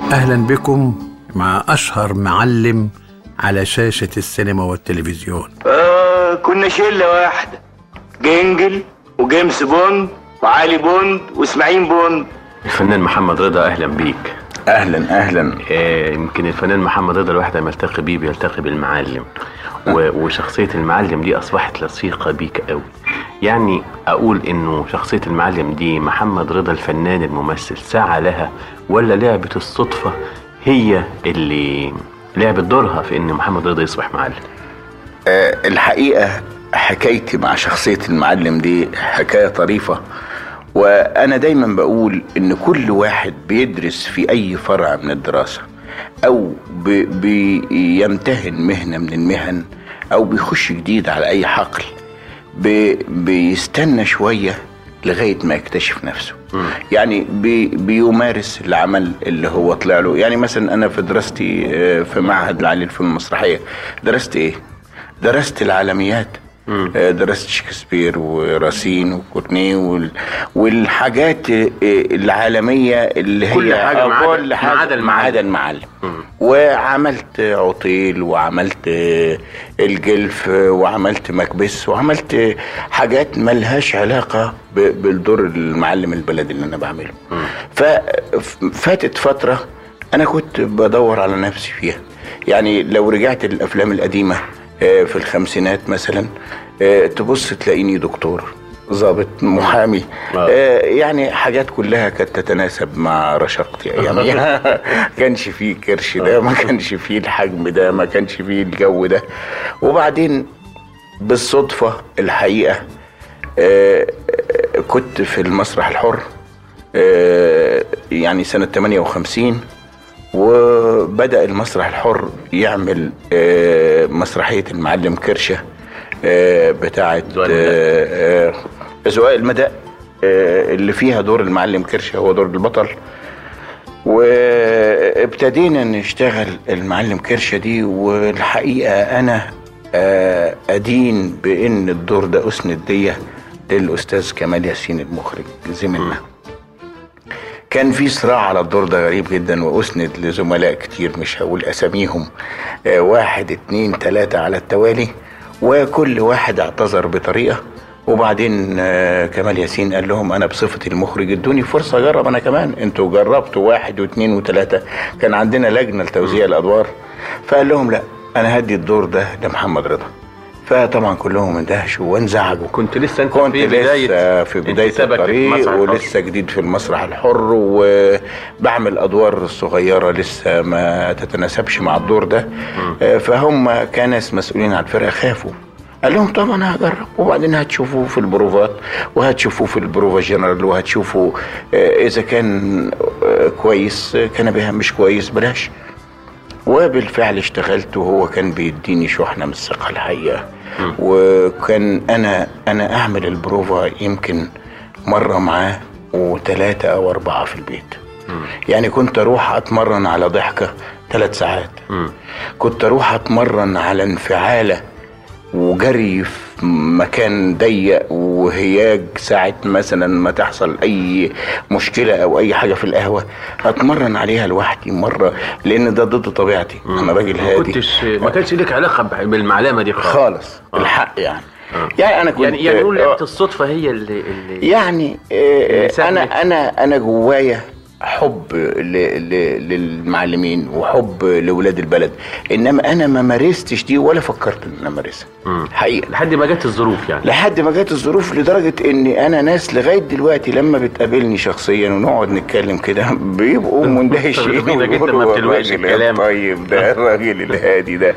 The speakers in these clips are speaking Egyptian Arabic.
أهلا بكم مع أشهر معلم على شاشة السينما والتلفزيون آه كنا شلة واحدة جنجل وجيمس بوند وعلي بوند واسماعيل بوند الفنان محمد رضا اهلا بيك اهلا اهلا آه، يمكن الفنان محمد رضا الواحد لما يلتقي بيه بيلتقي بالمعلم و- وشخصية المعلم دي أصبحت لصيقة بيك قوي يعني أقول إنه شخصية المعلم دي محمد رضا الفنان الممثل سعى لها ولا لعبة الصدفة هي اللي لعبت دورها في إن محمد رضا يصبح معلم آه الحقيقه حكايتي مع شخصيه المعلم دي حكايه طريفه وانا دايما بقول ان كل واحد بيدرس في اي فرع من الدراسه او بي- بيمتهن مهنه من المهن او بيخش جديد على اي حقل بي بيستنى شويه لغايه ما يكتشف نفسه يعني بي بيمارس العمل اللي هو طلع له يعني مثلا انا في دراستي آه، في معهد العالي للفنون المسرحيه درست ايه درست العالميات آه، درست شكسبير وراسين وكورنيه وال... والحاجات آه، العالميه اللي هي كل حاجة ما عدا- كل ما حاجة عدا ما عدا المعلم وعملت عطيل وعملت آه، الجلف آه، وعملت مكبس وعملت آه، حاجات ملهاش علاقة ب- بالدور المعلم البلدي اللي أنا بعمله ففاتت فترة أنا كنت بدور على نفسي فيها يعني لو رجعت للأفلام القديمة آه، في الخمسينات مثلا آه، تبص تلاقيني دكتور ضابط محامي آه، يعني حاجات كلها كانت تتناسب مع رشاقتي يعني ما كانش فيه كرش ده ما كانش فيه الحجم ده ما كانش فيه الجو ده وبعدين بالصدفة الحقيقة آه، آه، كنت في المسرح الحر آه، يعني سنة 58 وبدأ المسرح الحر يعمل آه، مسرحية المعلم كرشة آه، بتاعة زوال المداء. آه، آه، زواء المداء آه، اللي فيها دور المعلم كرشة هو دور البطل وابتدينا نشتغل المعلم كرشة دي والحقيقة أنا آه، أدين بإن الدور ده أسند ليا للأستاذ كمال ياسين المخرج زميلنا كان في صراع على الدور ده غريب جدا واسند لزملاء كتير مش هقول اساميهم آه، واحد اتنين تلاتة على التوالي وكل واحد اعتذر بطريقة وبعدين آه، كمال ياسين قال لهم انا بصفتي المخرج ادوني فرصة اجرب انا كمان انتوا جربتوا واحد واثنين وثلاثة كان عندنا لجنة لتوزيع الادوار فقال لهم لا انا هدي الدور ده لمحمد رضا فطبعا كلهم اندهشوا وانزعجوا كنت لسه أنت كنت في بداية لسه في بداية انتسابك الطريق للمسرح الحر. ولسه جديد في المسرح الحر وبعمل ادوار صغيرة لسه ما تتناسبش مع الدور ده آه، فهم كناس مسؤولين عن الفرقة خافوا قال لهم طب انا هجرب وبعدين هتشوفوه في البروفات وهتشوفوه في البروفا جنرال وهتشوفوا آه، اذا كان آه، كويس آه، كان بها مش كويس بلاش وبالفعل اشتغلت وهو كان بيديني شحنه من الثقه الحقيقه وكان انا انا اعمل البروفا يمكن مره معاه وثلاثه او اربعه في البيت يعني كنت اروح اتمرن على ضحكه ثلاث ساعات كنت اروح اتمرن على انفعاله وجري في مكان ضيق وهياج ساعة مثلا ما تحصل أي مشكلة أو أي حاجة في القهوة أتمرن عليها لوحدي مرة لأن ده ضد طبيعتي أنا راجل ما هادي كنتش ما كانش لك علاقة بالمعلمة دي خالص خالص الحق يعني يعني أنا كنت يعني يعني نقول لعبة آه، الصدفة هي اللي, اللي يعني آه، اللي سابني. انا انا انا جوايا حب ل... ل... للمعلمين وحب لاولاد البلد انما انا ما مارستش دي ولا فكرت ان انا امارسها حقيقه لحد ما جت الظروف يعني لحد ما جت الظروف لدرجه ان انا ناس لغايه دلوقتي لما بتقابلني شخصيا ونقعد نتكلم كده بيبقوا مندهشين مستغربين جدا ما ويقولوا بتلوقش الراجل الكلام. الطيب ده الراجل الهادي ده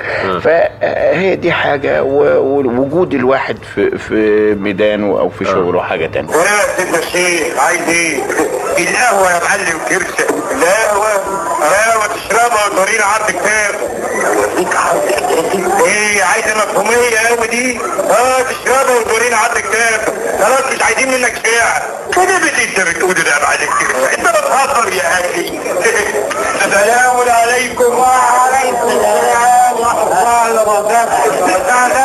فهي دي حاجه و- ووجود الواحد في في ميدانه او في شغله حاجه تانية ولا سيدنا الشيخ عايز ايه؟ القهوة يا معلم كرشة القهوة قهوة تشربها وتورينا عرض كتاب اوريك عرض كتاب ايه عايزة مفهومية قوي دي؟ اه تشربها وتورينا عرض كتاب خلاص مش عايزين منك شعر كده اللي انت بتقوله ده يا معلم كرشة انت بتهزر يا اخي السلام عليكم وعليكم السلام ورحمة الله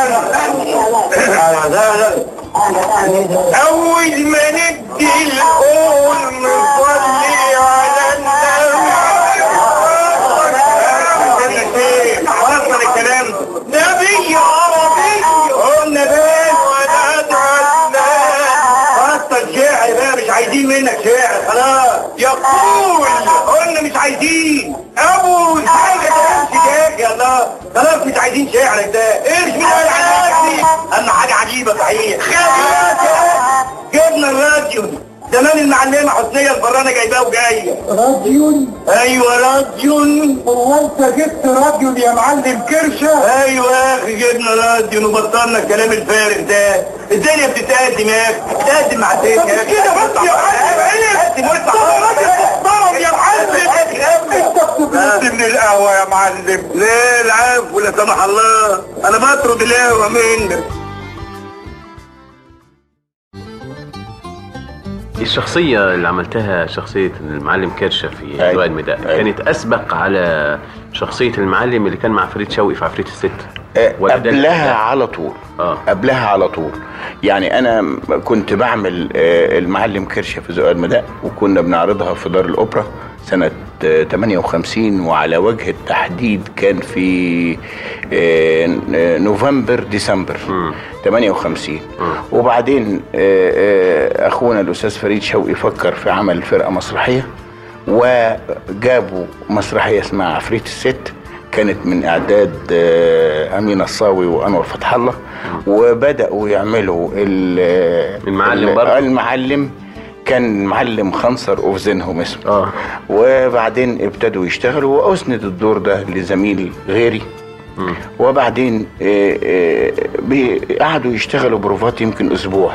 وبركاته أول ما ندي القول نصلي على النبي يا فول قلنا مش عايزين ابو حاجه تمشي يا الله خلاص مش عايزين شعرك ده ايش من قال على نفسي اما حاجه عجيبه صحيح جبنا الراديو زمان المعلمه حسنيه الفرانه جايباه وجايه راديو ايوه راديو هو انت جبت راديو يا معلم كرشه ايوه يا اخي جبنا راديو وبطلنا الكلام الفارغ ده الدنيا بتتقدم يا اخي بتتقدم مع الدنيا يا اخي كده بس يا معلم ضرب يا معلم انت بتبص من القهوه يا معلم ليه العفو لا سمح الله انا بطرد القهوه منك الشخصية اللي عملتها شخصية المعلم كرشة في أيوة. لواء المداء أيوة. كانت أسبق على شخصية المعلم اللي كان مع فريد شوقي في عفريت الست آه، ولا ده- قبلها ده- على طول آه. قبلها على طول يعني انا م- كنت بعمل آه، المعلم كرشه في ذوق المداء وكنا بنعرضها في دار الاوبرا سنه آه، 58 وعلى وجه التحديد كان في آه، ن- نوفمبر ديسمبر 58 وبعدين آه، آه، اخونا الاستاذ فريد شوقي فكر في عمل فرقه مسرحيه وجابوا مسرحيه اسمها عفريت الست كانت من اعداد آه، امين الصاوي وانور فتح الله وبداوا يعملوا ال- المعلم ال- برضه. المعلم كان معلم خنصر اوف زينهم اسمه آه. وبعدين ابتدوا يشتغلوا واسند الدور ده لزميل غيري وبعدين آه، آه، بي- قعدوا يشتغلوا بروفات يمكن اسبوع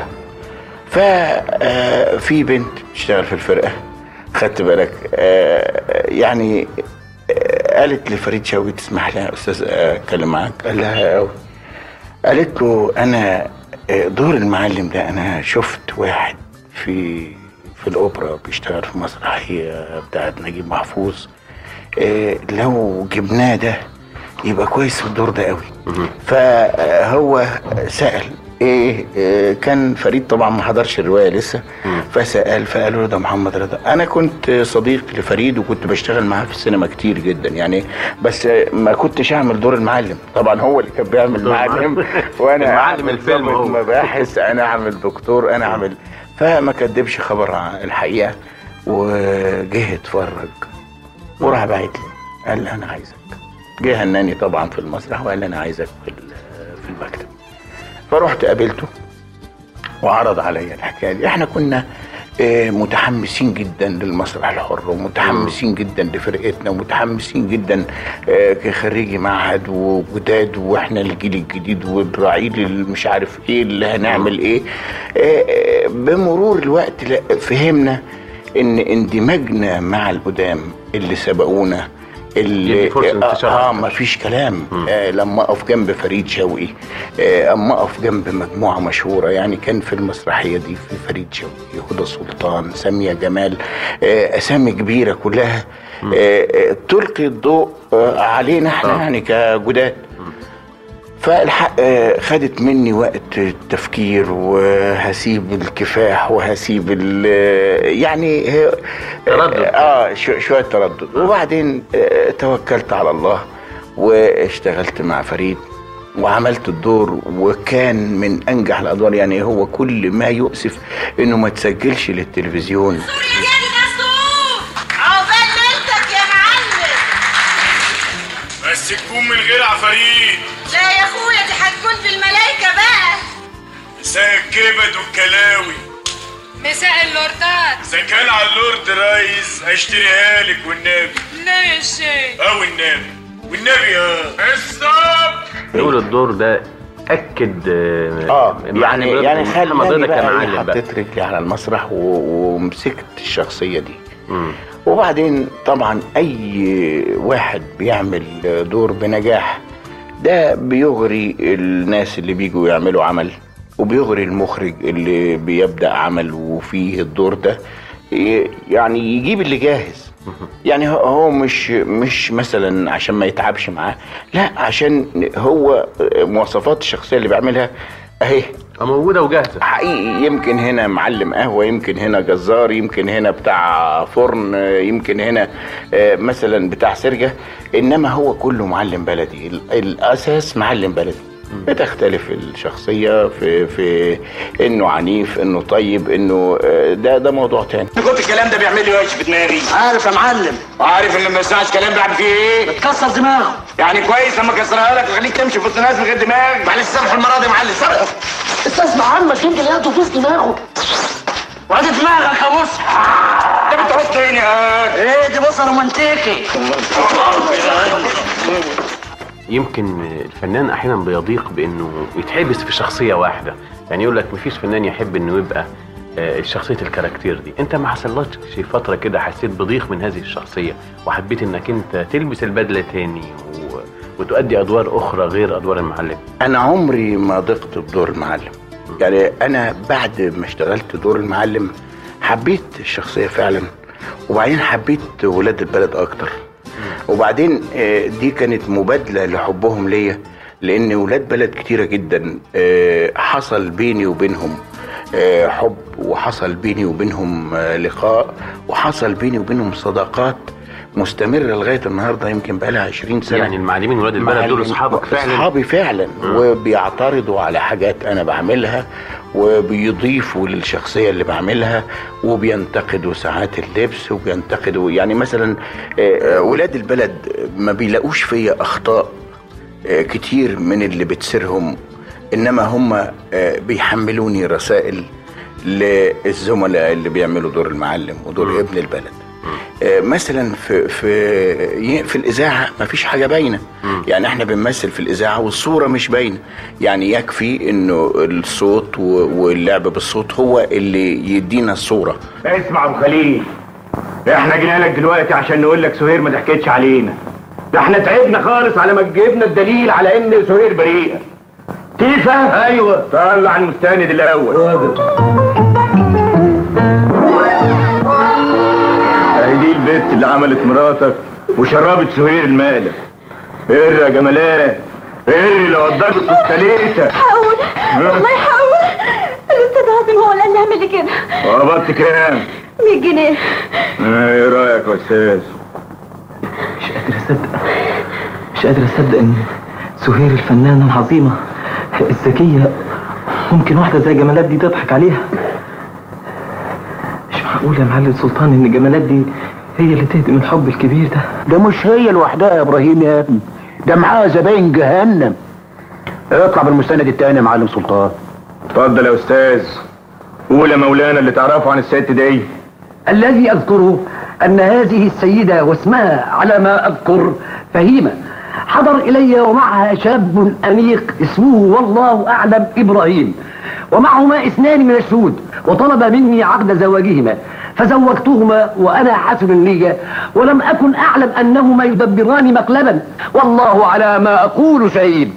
ففي بنت تشتغل في الفرقه خدت بالك آه، يعني آه، قالت لفريد شوقي تسمح لها يا استاذ اتكلم معاك قال لها أوي. قالت له انا آه، دور المعلم ده انا شفت واحد في في الاوبرا بيشتغل في مسرحيه بتاعت نجيب محفوظ آه، لو جبناه ده يبقى كويس في الدور ده قوي فهو سأل ايه آه، كان فريد طبعا ما حضرش الروايه لسه فسال فقالوا له ده محمد رضا انا كنت صديق لفريد وكنت بشتغل معاه في السينما كتير جدا يعني بس ما كنتش اعمل دور المعلم طبعا هو اللي كان بيعمل دور معلم المعلم. وانا المعلم أعمل الفيلم ضابط هو. مباحث انا اعمل دكتور انا اعمل فما كدبش خبر عن الحقيقه وجه اتفرج وراح باعت لي قال لي انا عايزك جه هناني طبعا في المسرح وقال لي انا عايزك في ال- في المكتب فرحت قابلته وعرض عليا الحكايه دي احنا كنا آه، متحمسين جدا للمسرح الحر ومتحمسين جدا لفرقتنا ومتحمسين جدا آه، كخريجي معهد وجداد واحنا الجيل الجديد والرعيل اللي مش عارف ايه اللي هنعمل ايه آه، آه، بمرور الوقت لا- فهمنا ان اندماجنا مع القدام اللي سبقونا اللي يدي فرصة انتشار اه أكتر. ما فيش كلام آه لما اقف جنب فريد شوقي آه اما اقف جنب مجموعه مشهوره يعني كان في المسرحيه دي في فريد شوقي هدى سلطان ساميه جمال آه اسامي كبيره كلها آه آه تلقي الضوء آه علينا احنا آه. يعني كجداد فالحق آه، خدت مني وقت التفكير وهسيب الكفاح وهسيب ال يعني هي- تردد. اه شو- شويه تردد وبعدين آه، توكلت على الله واشتغلت مع فريد وعملت الدور وكان من انجح الادوار يعني هو كل ما يؤسف انه ما تسجلش للتلفزيون رجالي مصروف عقبال ليلتك يا معلم بس تكون من غير عفاريت لا يا اخويا دي هتكون في الملايكة بقى مساء الكبد والكلاوي مساء اللوردات اذا كان على اللورد رايز اشتريها لك والنبي لا يا شيخ او النبي والنبي اه الصبح يقول الدور ده أكد اه المعلم يعني رضا- يعني محمد خلاني رضا بقى إيه، كمعلم بقى حطيت رجلي على المسرح و- ومسكت الشخصيه دي مم. وبعدين طبعا اي واحد بيعمل دور بنجاح ده بيغري الناس اللي بيجوا يعملوا عمل وبيغري المخرج اللي بيبدا عمل وفيه الدور ده ي- يعني يجيب اللي جاهز يعني هو- هو مش مش مثلا عشان ما يتعبش معاه لا عشان هو مواصفات الشخصيه اللي بيعملها اهي موجودة وجاهزة حقيقي يمكن هنا معلم قهوة يمكن هنا جزار يمكن هنا بتاع فرن يمكن هنا آه، مثلا بتاع سرجة إنما هو كله معلم بلدي ال- الأساس معلم بلدي بتختلف الشخصيه في في انه عنيف انه طيب انه آه، ده ده موضوع تاني كنت الكلام ده بيعمل لي وش في دماغي عارف يا معلم وعارف ان لما يسمعش كلام بعمل فيه ايه كسر دماغه يعني كويس لما كسرها لك وخليك تمشي في وسط الناس من غير دماغ معلش سامح المره دي يا معلم سامح استسمع عمك يمكن ياخده فلوس دماغه وادي دماغك يا بص انت بتحط فين يا ايه دي بص رومانتيكي يمكن الفنان احيانا بيضيق بانه يتحبس في شخصيه واحده يعني يقول لك مفيش فنان يحب انه يبقى آه، شخصيه الكاركتير دي انت ما حصلكش في فتره كده حسيت بضيق من هذه الشخصيه وحبيت انك انت تلبس البدله تاني و... وتؤدي ادوار اخرى غير ادوار المعلم انا عمري ما ضقت بدور المعلم يعني انا بعد ما اشتغلت دور المعلم حبيت الشخصيه فعلا وبعدين حبيت ولاد البلد اكتر وبعدين آه، دي كانت مبادله لحبهم ليا لان ولاد بلد كتيره جدا آه، حصل بيني وبينهم آه، حب وحصل بيني وبينهم آه، لقاء وحصل بيني وبينهم صداقات مستمره لغايه النهارده يمكن بقى لها 20 سنه يعني المعلمين ولاد البلد دول معلم- اصحابك فعلا اصحابي فعلا وبيعترضوا على حاجات انا بعملها وبيضيفوا للشخصيه اللي بعملها وبينتقدوا ساعات اللبس وبينتقدوا يعني مثلا آه، آه، ولاد البلد ما بيلاقوش فيا اخطاء آه، كتير من اللي بتسرهم انما هم آه، بيحملوني رسائل للزملاء اللي بيعملوا دور المعلم ودور ابن البلد آه، مثلا في في في الاذاعه ما فيش حاجه باينه يعني احنا بنمثل في الاذاعه والصوره مش باينه يعني يكفي انه الصوت و- واللعب بالصوت هو اللي يدينا الصوره اسمع ابو خليل احنا جينا لك دلوقتي عشان نقول لك سهير ما ضحكتش علينا ده احنا تعبنا خالص على ما جبنا الدليل على ان سهير بريئه تيفا ايوه طلع المستند الاول اهي دي البت اللي عملت مراتك وشربت سهير المقلب ايه يا جمالات ايه لو قدرت التلاتة حاول والله حاول الاستاذ عاصم هو اللي قال لي اعمل لي كده قبضت كام 100 جنيه ايه رايك يا استاذ مش قادر اصدق مش قادر اصدق ان سهير الفنانة العظيمة الذكية ممكن واحدة زي جمالات دي تضحك عليها مش معقول يا معلم سلطان ان جمالات دي هي اللي تهدم الحب الكبير ده ده مش هي لوحدها يا ابراهيم يا ابني ده معاها زباين جهنم اطلع بالمستند التاني يا معلم سلطان اتفضل يا استاذ قول يا مولانا اللي تعرفه عن الست دي الذي أذكره أن هذه السيدة واسمها على ما أذكر فهيمة حضر إلي ومعها شاب أنيق اسمه والله أعلم إبراهيم ومعهما اثنان من الشهود وطلب مني عقد زواجهما فزوجتهما وأنا حسن لي ولم أكن أعلم أنهما يدبران مقلبا والله على ما أقول شهيد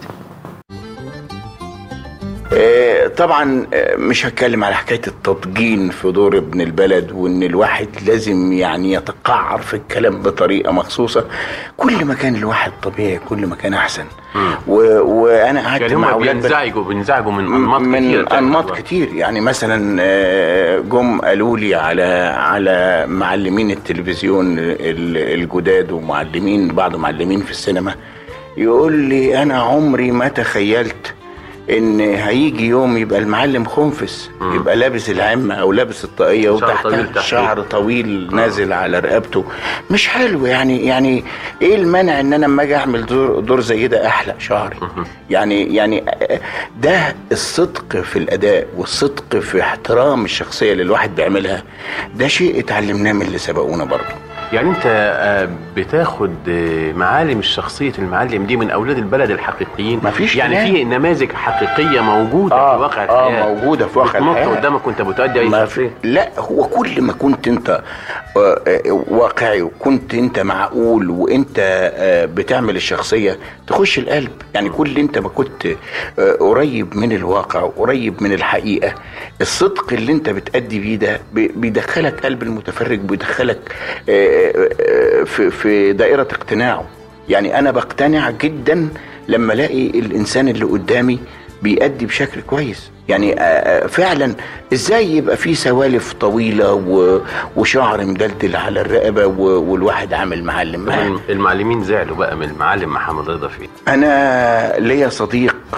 آه، طبعا آه، مش هتكلم على حكايه التضجين في دور ابن البلد وان الواحد لازم يعني يتقعر في الكلام بطريقه مخصوصه كل ما كان الواحد طبيعي كل ما كان احسن و... وانا قعدت يعني مع هم اولاد بلد- بينزعجوا بينزعجوا من انماط من كتير بتاعت انماط الأدوار. كتير يعني مثلا آه، جم قالوا لي على على معلمين التلفزيون ال- الجداد ومعلمين بعض معلمين في السينما يقول لي انا عمري ما تخيلت ان هيجي يوم يبقى المعلم خنفس يبقى لابس العمة او لابس الطاقية شعر طويل وتحتها تحت. شعر طويل نازل على رقبته مش حلو يعني يعني ايه المانع ان انا لما اجي اعمل دور دور زي ده احلق شعري يعني يعني ده الصدق في الاداء والصدق في احترام الشخصيه اللي الواحد بيعملها ده شيء اتعلمناه من اللي سبقونا برضه يعني انت آه، بتاخد آه، معالم الشخصية المعلم دي من اولاد البلد الحقيقيين مفيش يعني كلام. في نماذج حقيقية موجودة آه، في واقع آه، الحياة موجودة في واقع بتنط الحياة. قدامك وانت بتؤدي اي ما شخصية في لا هو كل ما كنت انت آه، آه، واقعي وكنت انت معقول وانت آه، بتعمل الشخصيه تخش القلب يعني كل انت ما كنت آه، قريب من الواقع قريب من الحقيقه الصدق اللي انت بتأدي بيه ده بي- بيدخلك قلب المتفرج بيدخلك آه، آه، في في دائره اقتناعه يعني انا بقتنع جدا لما الاقي الانسان اللي قدامي بيأدي بشكل كويس يعني آه، آه، فعلا ازاي يبقى في سوالف طويله و- وشعر مدلدل على الرقبه و- والواحد عامل معلم ما- المعلمين زعلوا بقى من المعلم محمد رضا فين انا ليا صديق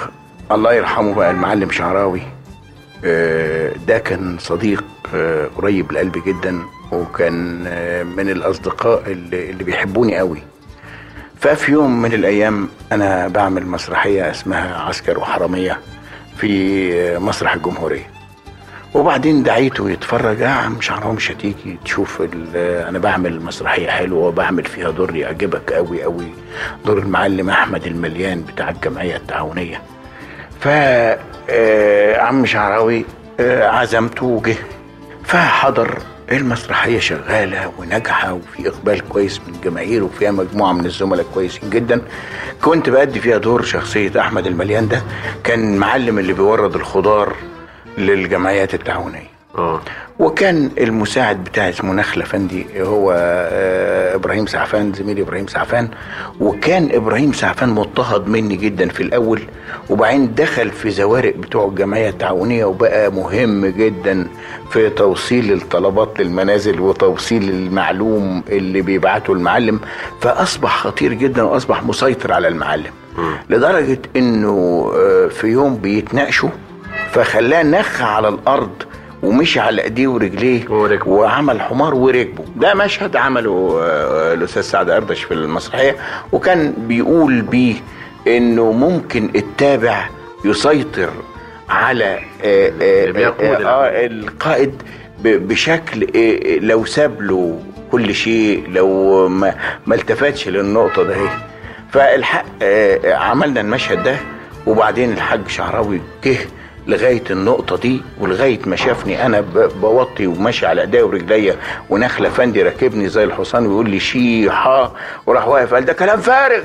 الله يرحمه بقى المعلم شعراوي آه، ده كان صديق آه، قريب لقلبي جدا وكان آه، من الاصدقاء اللي اللي بيحبوني قوي ففي يوم من الايام انا بعمل مسرحيه اسمها عسكر وحراميه في آه، مسرح الجمهوريه وبعدين دعيته يتفرج يا عم شعراوي مش هتيجي تشوف ال- انا بعمل مسرحيه حلوه وبعمل فيها دور يعجبك قوي قوي دور المعلم احمد المليان بتاع الجمعيه التعاونيه ف آه، عم شعراوي آه، عزمته وجه فحضر المسرحية شغالة وناجحة وفي إقبال كويس من الجماهير وفيها مجموعة من الزملاء كويسين جدا كنت بأدي فيها دور شخصية أحمد المليان ده كان المعلم اللي بيورد الخضار للجمعيات التعاونية اه وكان المساعد بتاعي اسمه نخلة فندي هو آه، ابراهيم سعفان زميلي ابراهيم سعفان وكان ابراهيم سعفان مضطهد مني جدا في الاول وبعدين دخل في زوارق بتوع الجمعيه التعاونيه وبقى مهم جدا في توصيل الطلبات للمنازل وتوصيل المعلوم اللي بيبعته المعلم فاصبح خطير جدا واصبح مسيطر على المعلم لدرجه انه آه، في يوم بيتناقشوا فخلاه نخ على الارض ومشي على ايديه ورجليه وركبه. وعمل حمار وركبه ده مشهد عمله آه، الاستاذ سعد اردش في المسرحيه وكان بيقول بيه انه ممكن التابع يسيطر على آه، آه، اللي بيقود آه، العمل. آه، القائد ب- بشكل آه، آه، لو ساب له كل شيء لو ما, ما التفتش للنقطه ده اهي فالحق آه، آه، عملنا المشهد ده وبعدين الحاج شعراوي جه لغايه النقطه دي ولغايه ما شافني انا ب- بوطي وماشي على ايديا ورجليا ونخله فندي راكبني زي الحصان ويقول لي شيحه وراح واقف قال ده كلام فارغ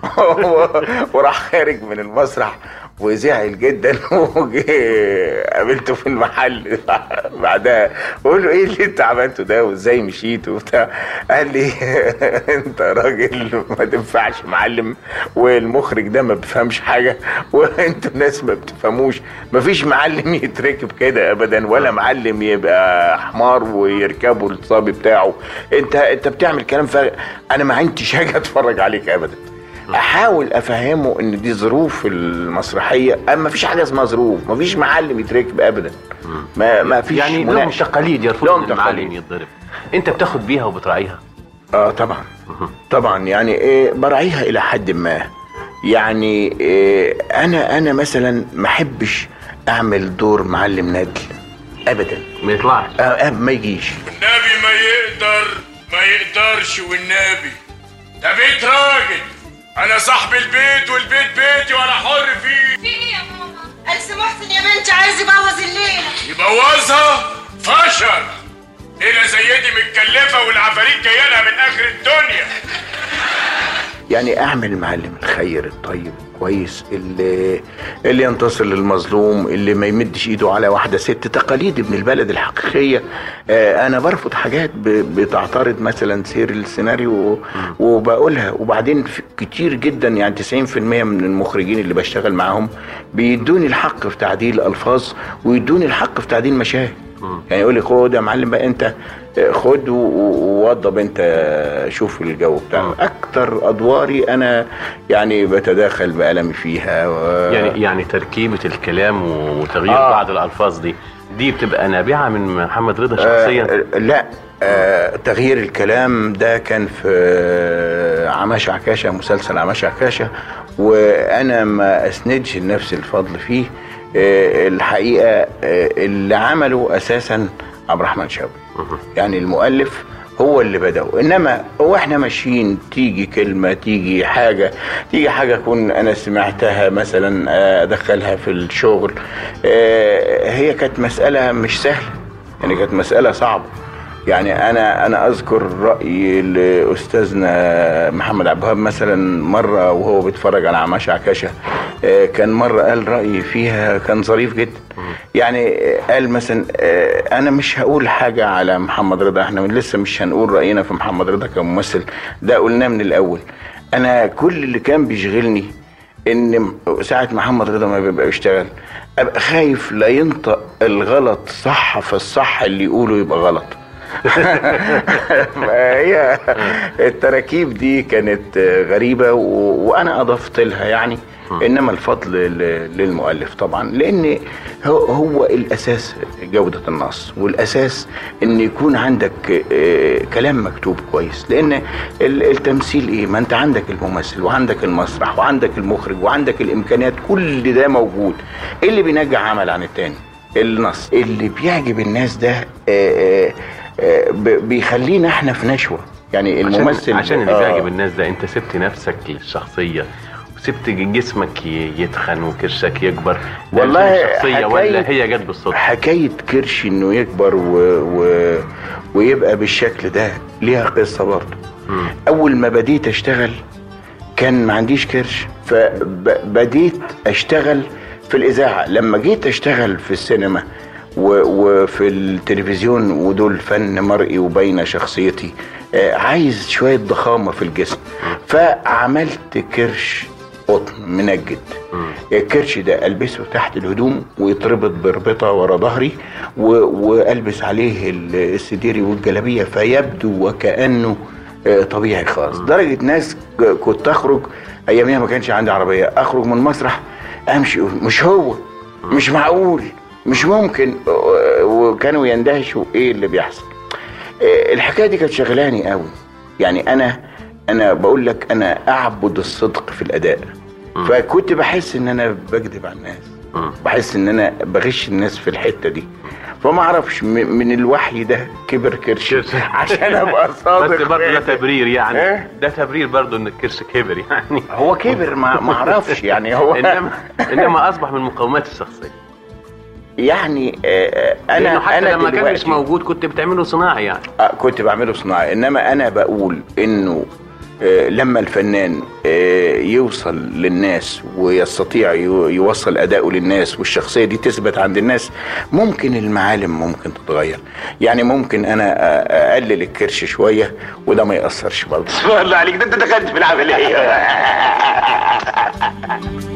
وراح خارج من المسرح وزعل جدا وجه قابلته في المحل بعدها بقول له ايه اللي انت عملته ده وازاي مشيت وبتاع قال لي انت راجل ما تنفعش معلم والمخرج ده ما بيفهمش حاجه وانتوا ناس ما بتفهموش ما فيش معلم يتركب كده ابدا ولا معلم يبقى حمار ويركبوا الصبي بتاعه انت انت بتعمل كلام فارغ انا ما عنديش حاجه اتفرج عليك ابدا احاول افهمه ان دي ظروف المسرحيه اما ما فيش حاجه اسمها ظروف ما فيش معلم يتركب ابدا ما ما فيش يعني لهم مناقشة. تقاليد يرفضوا لهم ان المعلم تقاليد. يتضرب انت بتاخد بيها وبتراعيها اه طبعا طبعا يعني إيه براعيها الى حد ما يعني إيه انا انا مثلا ما احبش اعمل دور معلم ندل ابدا ما يطلعش آه آه ما يجيش النبي ما يقدر ما يقدرش والنبي ده بيت راجل انا صاحب البيت والبيت بيتي وانا حر فيه في ايه يا ماما؟ ألس محسن يا بنتي عايز يبوظ الليلة يبوظها فشل ليلة زي دي متكلفة والعفاريت جاية لها من آخر الدنيا يعني اعمل معلم الخير الطيب كويس اللي اللي ينتصر للمظلوم اللي ما يمدش ايده على واحده ست تقاليد ابن البلد الحقيقيه آه انا برفض حاجات ب- بتعترض مثلا سير السيناريو وبقولها وبعدين في- كتير جدا يعني 90% من المخرجين اللي بشتغل معاهم بيدوني الحق في تعديل الفاظ ويدوني الحق في تعديل مشاهد يعني يقول لي خد يا معلم بقى انت آه، خد و- و- ووضب انت شوف الجو بتاعه اكتر ادواري انا يعني بتداخل بقلمي فيها و... يعني يعني تركيبه الكلام وتغيير آه. بعض الالفاظ دي دي بتبقى نابعه من محمد رضا شخصيا آه لا آه تغيير الكلام ده كان في آه، عماش عكاشة مسلسل عماش عكاشة وانا ما اسندش لنفسي الفضل فيه آه الحقيقة آه اللي عمله اساسا عبد الرحمن شوقي يعني المؤلف هو اللي بدأه انما هو احنا ماشيين تيجي كلمة تيجي حاجة تيجي حاجة اكون انا سمعتها مثلا آه، ادخلها في الشغل آه، هي كانت مسألة مش سهلة يعني كانت مسألة صعبة يعني انا انا اذكر راي لاستاذنا محمد عبد الوهاب مثلا مره وهو بيتفرج على عماش عكاشه آه، كان مره قال راي فيها كان ظريف جدا يعني آه، قال مثلا آه، انا مش هقول حاجه على محمد رضا احنا من لسه مش هنقول راينا في محمد رضا كممثل ده قلناه من الاول انا كل اللي كان بيشغلني ان ساعه محمد رضا ما بيبقى يشتغل ابقى خايف لا ينطق الغلط صح فالصح اللي يقوله يبقى غلط هي التراكيب دي كانت غريبة و... وأنا أضفت لها يعني إنما الفضل ل- للمؤلف طبعا لأن هو, هو الأساس جودة النص والأساس إن يكون عندك آه، كلام مكتوب كويس لأن ال- التمثيل إيه ما أنت عندك الممثل وعندك المسرح وعندك المخرج وعندك الإمكانيات كل ده موجود إيه اللي بينجح عمل عن التاني النص اللي بيعجب الناس ده آه، آه، آه، ب- بيخلينا احنا في نشوة يعني الممثل عشان, عشان اللي آه، بيعجب الناس ده انت سبت نفسك للشخصيه وسبت جسمك ي- يتخن وكرشك يكبر ده والله عشان الشخصيه حكاية- ولا هي جت بالصدفه حكاية كرش انه يكبر و... و... ويبقى بالشكل ده ليها قصة برضه اول ما بديت اشتغل كان ما عنديش كرش فبديت اشتغل في الاذاعة لما جيت اشتغل في السينما و... وفي التلفزيون ودول فن مرئي وبين شخصيتي آه، عايز شوية ضخامة في الجسم فعملت كرش قطن منجد الكرش ده البسه تحت الهدوم ويتربط بربطه ورا ظهري و... والبس عليه ال- السديري والجلابيه فيبدو وكانه آه، طبيعي خالص درجه ناس ك- كنت اخرج اياميها ما كانش عندي عربيه اخرج من المسرح امشي مش هو مش معقول مش ممكن و- وكانوا يندهشوا ايه اللي بيحصل آه، الحكايه دي كانت شغلاني قوي يعني انا انا بقول لك انا اعبد الصدق في الاداء فكنت بحس ان انا بكذب على الناس بحس ان انا بغش الناس في الحته دي فما اعرفش م- من الوحي ده كبر كرش عشان ابقى صادق بس برضه ده في- تبرير يعني إيه؟ ده تبرير برضه ان الكرش كبر يعني هو كبر ما ما اعرفش يعني هو انما انما اصبح من مقومات الشخصيه يعني آه، آه، لانه انا حتى انا لما كان مش دلوقتي- موجود كنت بتعمله صناعي يعني آه، كنت بعمله صناعي انما انا بقول انه آه، لما الفنان آه، يوصل للناس ويستطيع يو- يوصل اداؤه للناس والشخصيه دي تثبت عند الناس ممكن المعالم ممكن تتغير يعني ممكن انا آه، اقلل الكرش شويه وده ما ياثرش برضه الله عليك ده انت دخلت في العمليه